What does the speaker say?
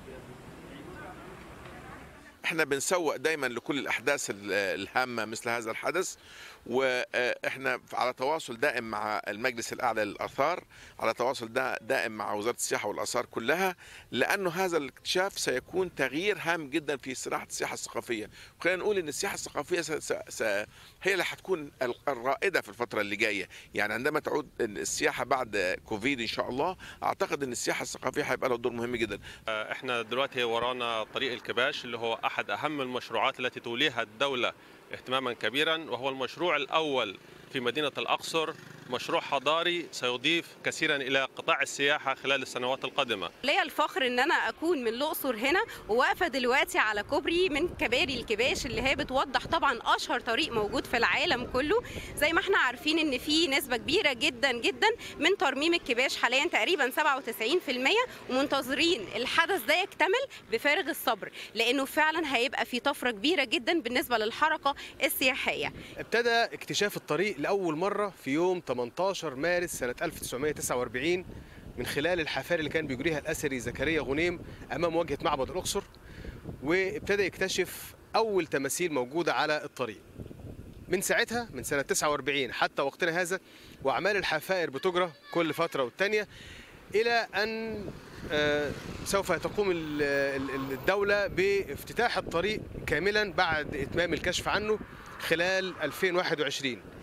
احنا بنسوق دايما لكل الاحداث ال- الهامه مثل هذا الحدث واحنا على تواصل دائم مع المجلس الاعلى للاثار على تواصل دا دائم مع وزاره السياحه والاثار كلها لانه هذا الاكتشاف سيكون تغيير هام جدا في صناعه السياحه الثقافيه وخلينا نقول ان السياحه الثقافيه س... س... س... هي اللي حتكون ال- الرائده في الفتره اللي جايه يعني عندما تعود السياحه بعد كوفيد ان شاء الله اعتقد ان السياحه الثقافيه هيبقى لها دور مهم جدا احنا دلوقتي ورانا طريق الكباش اللي هو احد اهم المشروعات التي توليها الدوله اهتماما كبيرا وهو المشروع الاول في مدينه الاقصر مشروع حضاري سيضيف كثيرا الى قطاع السياحه خلال السنوات القادمه ليا الفخر ان انا اكون من الاقصر هنا وواقفه دلوقتي على كوبري من كباري الكباش اللي هي بتوضح طبعا اشهر طريق موجود في العالم كله زي ما احنا عارفين ان في نسبه كبيره جدا جدا من ترميم الكباش حاليا تقريبا 97% ومنتظرين الحدث ده يكتمل بفارغ الصبر لانه فعلا هيبقى في طفره كبيره جدا بالنسبه للحركه السياحيه ابتدى اكتشاف الطريق لأول مرة في يوم 18 مارس سنة 1949 من خلال الحفاري اللي كان بيجريها الأثري زكريا غنيم أمام واجهة معبد الأقصر وابتدى يكتشف أول تماثيل موجودة على الطريق من ساعتها من سنة 49 حتى وقتنا هذا وأعمال الحفائر بتجرى كل فترة والتانية إلى أن آه، سوف تقوم ال- ال- الدولة بافتتاح الطريق كاملا بعد إتمام الكشف عنه خلال 2021